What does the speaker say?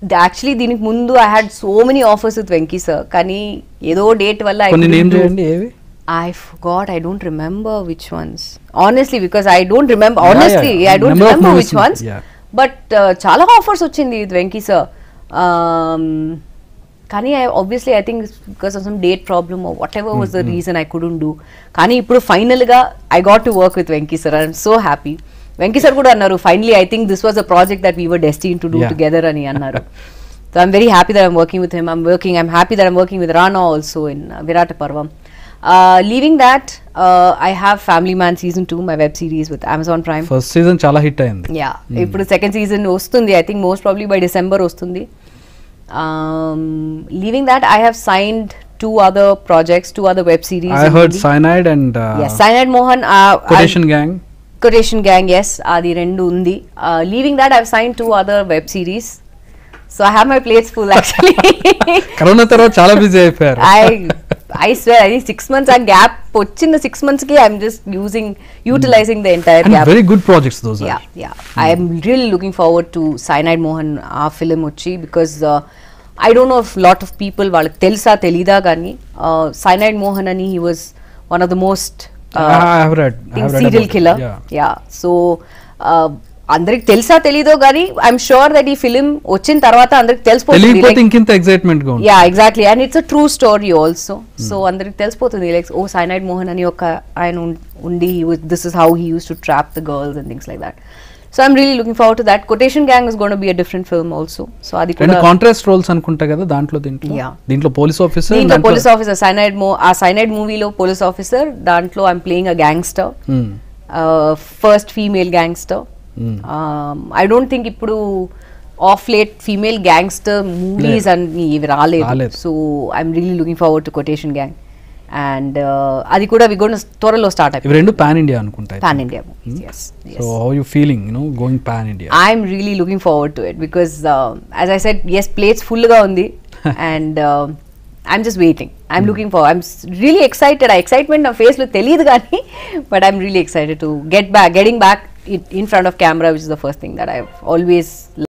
Actually దీనికి ముందు I had so many offers with Venky sir కానీ ఏదో డేట్ వల్ల I కొన్ని couldn't నేమ్ do- చేయండి ఏవి I forgot. I don't remember which ones. Honestly, because I don't remember. Yeah, Honestly, yeah. I don't Number of remember movies which ఉంది. ones. Yeah. But uh, చాలా offers వచ్చింది with Venky sir కానీ I obviously I think because of some date problem whatever was the reason I couldn't do కానీ ఇప్పుడు ఫైనల్గా I got to work with Venky sir I'm so happy Venky sir కూడా అన్నారు finally I think this was a project that we were destined to do Yeah. Together అని అన్నారు So I'm very happy that I'm working with him. I'm working. I'm happy that I'm working with Rana also in uh, Virata Parvam. Uh, leaving that, uh, I have Family Man season two, my web series with Amazon Prime. First season చాలా hit అయింది yeah ఇప్పుడు second season వస్తుంది I think most probably by December వస్తుంది leaving that I have signed two other projects two other web series I heard cyanide and cyanide Mohan quotation gang quotation gang yes అది రెండు ఉంది leaving that I sign two other web series so I have my plates full actually corona తర్వాత చాలా busy అయిపోయారు I I square అది six months ఆ gap వచ్చిన six months కి I'm just using utilising the entire gap very good projects those yeah yeah I'm real looking forward to cyanide Mohan ఆ film వచ్చి because I don't know lot of people వాళ్ళకి తెలుసా తెలీదా కానీ cyanide Mohan అని he was one of the most I have read- I have read serial about it, killer yeah. Yeah so అందరికి తెలుసా తెలీదో కానీ ఐఎమ్ షూర్ దట్ ఈ ఫిలిం వచ్చిన తర్వాత అందరికి తెలిసిపోతుంది తెలియకపోతే like- ఇంకింత ఎక్సైట్మెంట్ గా ఉంటుంది yeah exactly and it's a true story also so అందరికి తెలిసిపోతుంది లైక్ ఓ సైనైడ్ మోహన్ అని ఒక ఆయన ఉం- ఉండి this is how he used to trap the girls and things like that so I'm really looking forward to that quotation gang is gonna be a different film also so అది రెండు కూడా contrast roles అనుకుంటా కదా దాంట్లో దీంట్లో Yeah. దీంట్లో police officer దీంట్లో police officer cyanide మో ఆ సైనైడ్ మూవీలో పోలీస్ ఆఫీసర్ దాంట్లో I'm playing a gangster first female gangster I don't think ఇప్పుడు of late female gangster movies అన్ని ఇవి రాలేదు రాలేదు. So I'm really looking forward to quotation gang and అది కూడా వి గోన్ త్వరలో స్టార్ట్ ఇవి అయిపోయింది రెండు పాన్ ఇండియా అనుకుంటా pan India movies yes so how you feeling you know going pan India I'm really looking forward to it because as I said as plates ఫుల్గా ఉంది and I'm just waiting I'm looking for I'm really excited ఆ excitement నా ఫేస్లో తెలియదు కానీ but I'm really excited to get back getting back in front of camera which is the first thing that I always